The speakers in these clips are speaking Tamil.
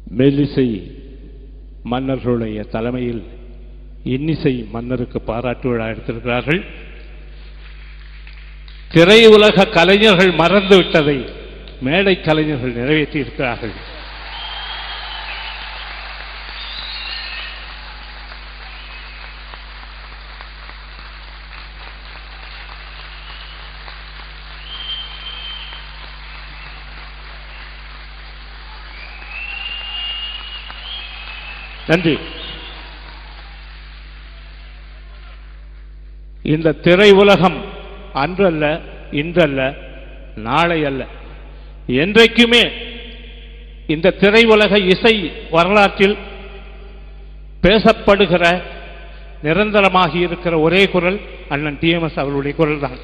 மெல்லிசை மன்னர்களுடைய தலைமையில் இன்னிசை மன்னருக்கு பாராட்டு விழா எடுத்திருக்கிறார்கள் திரையுலக கலைஞர்கள் மறந்து விட்டதை மேடை கலைஞர்கள் நிறைவேற்றி இருக்கிறார்கள் நன்றி இந்த திரை உலகம் அன்றல்ல இன்றல்ல நாளை அல்ல என்றைக்குமே இந்த திரை உலக இசை வரலாற்றில் பேசப்படுகிற நிரந்தரமாகி இருக்கிற ஒரே குரல் அண்ணன் டிஎம்எஸ் அவர்களுடைய குரல் தான்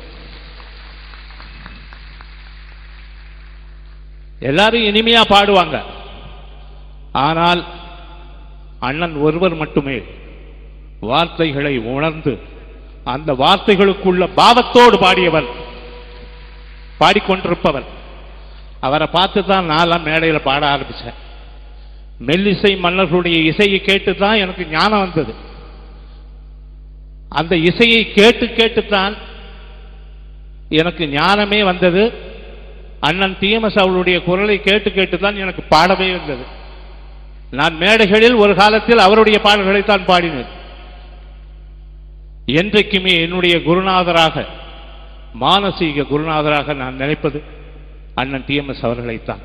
எல்லாரும் இனிமையா பாடுவாங்க ஆனால் அண்ணன் ஒருவர் மட்டுமே வார்த்தைகளை உணர்ந்து அந்த வார்த்தைகளுக்குள்ள பாவத்தோடு பாடியவர் பாடிக்கொண்டிருப்பவர் அவரை பார்த்து தான் நான்லாம் மேடையில் பாட ஆரம்பிச்சேன் மெல்லிசை மன்னர்களுடைய இசையை கேட்டு தான் எனக்கு ஞானம் வந்தது அந்த இசையை கேட்டு கேட்டுத்தான் எனக்கு ஞானமே வந்தது அண்ணன் டிஎம்எஸ் அவளுடைய குரலை கேட்டு கேட்டு தான் எனக்கு பாடவே வந்தது நான் மேடைகளில் ஒரு காலத்தில் அவருடைய பாடல்களைத்தான் பாடினேன் என்றைக்குமே என்னுடைய குருநாதராக மானசீக குருநாதராக நான் நினைப்பது அண்ணன் டிஎம்எஸ் அவர்களைத்தான்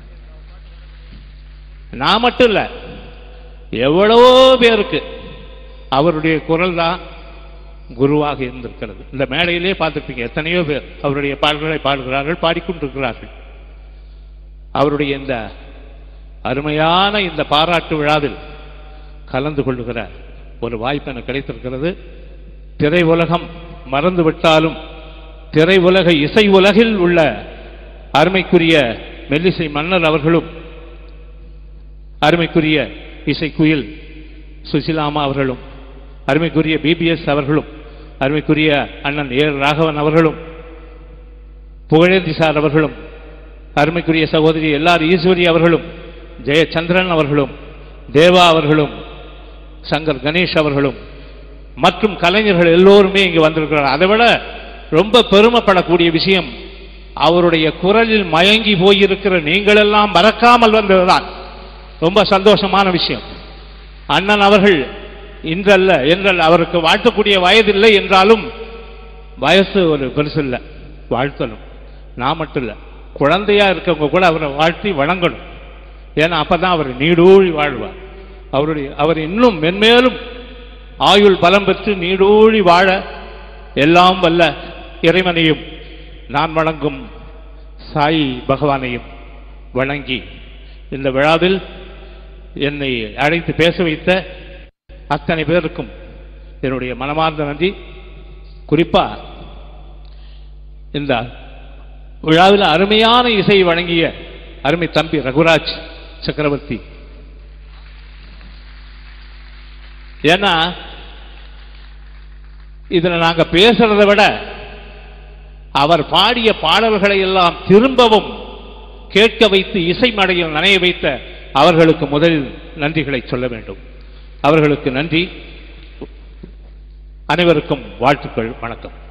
நான் மட்டும் இல்ல எவ்வளவோ பேருக்கு அவருடைய குரல் தான் குருவாக இருந்திருக்கிறது இந்த மேடையிலே பார்த்துருப்பீங்க எத்தனையோ பேர் அவருடைய பாடல்களை பாடுகிறார்கள் பாடிக்கொண்டிருக்கிறார்கள் அவருடைய இந்த அருமையான இந்த பாராட்டு விழாவில் கலந்து கொள்ளுகிற ஒரு வாய்ப்பு எனக்கு கிடைத்திருக்கிறது திரை உலகம் மறந்து விட்டாலும் திரை உலக இசை உலகில் உள்ள அருமைக்குரிய மெல்லிசை மன்னர் அவர்களும் அருமைக்குரிய இசைக்குயில் சுசிலாமா அவர்களும் அருமைக்குரிய பிபிஎஸ் அவர்களும் அருமைக்குரிய அண்ணன் ஏ ராகவன் அவர்களும் புகழேந்தி சார் அவர்களும் அருமைக்குரிய சகோதரி எல்லார் ஈஸ்வரி அவர்களும் ஜெயச்சந்திரன் அவர்களும் தேவா அவர்களும் சங்கர் கணேஷ் அவர்களும் மற்றும் கலைஞர்கள் எல்லோருமே இங்கு வந்திருக்கிறார் அதை விட ரொம்ப பெருமைப்படக்கூடிய விஷயம் அவருடைய குரலில் மயங்கி போயிருக்கிற நீங்களெல்லாம் மறக்காமல் வந்ததுதான் ரொம்ப சந்தோஷமான விஷயம் அண்ணன் அவர்கள் இன்றல்ல என்றல்ல அவருக்கு வாழ்த்தக்கூடிய வயதில்லை என்றாலும் வயசு ஒரு பெருசு இல்லை வாழ்த்தணும் நான் மட்டும் இல்லை குழந்தையா இருக்கவங்க கூட அவரை வாழ்த்தி வணங்கணும் ஏன்னா அப்பதான் அவர் நீடூழி வாழ்வார் அவருடைய அவர் இன்னும் மென்மேலும் ஆயுள் பலம் பெற்று நீடூழி வாழ எல்லாம் வல்ல இறைவனையும் நான் வணங்கும் சாய் பகவானையும் வணங்கி இந்த விழாவில் என்னை அழைத்து பேச வைத்த அத்தனை பேருக்கும் என்னுடைய மனமார்ந்த நன்றி குறிப்பா இந்த விழாவில் அருமையான இசை வழங்கிய அருமை தம்பி ரகுராஜ் சக்கரவர்த்தி ஏன்னா இதுல நாங்க பேசுறதை விட அவர் பாடிய பாடல்களை எல்லாம் திரும்பவும் கேட்க வைத்து இசை மடையில் நனைய வைத்த அவர்களுக்கு முதலில் நன்றிகளை சொல்ல வேண்டும் அவர்களுக்கு நன்றி அனைவருக்கும் வாழ்த்துக்கள் வணக்கம்